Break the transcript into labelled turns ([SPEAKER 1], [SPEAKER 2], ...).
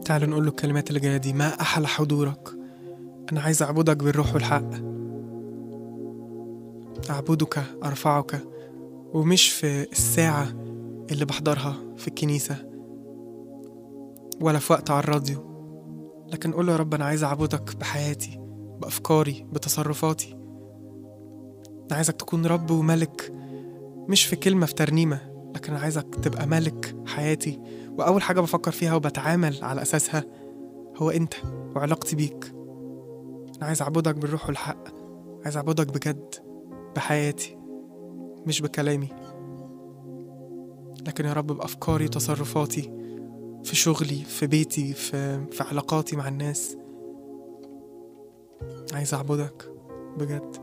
[SPEAKER 1] تعالوا نقول له الكلمات اللي جاية دي ما أحلى حضورك أنا عايز أعبدك بالروح والحق أعبدك أرفعك ومش في الساعة اللي بحضرها في الكنيسة ولا في وقت على الراديو لكن قول له يا رب أنا عايز أعبدك بحياتي بأفكاري بتصرفاتي أنا عايزك تكون رب وملك مش في كلمة في ترنيمة لكن أنا عايزك تبقى ملك حياتي وأول حاجة بفكر فيها وبتعامل على أساسها هو أنت وعلاقتي بيك أنا عايز أعبدك بالروح والحق عايز أعبدك بجد بحياتي مش بكلامي لكن يا رب بأفكاري وتصرفاتي في شغلي في بيتي في, في علاقاتي مع الناس عايز أعبدك بجد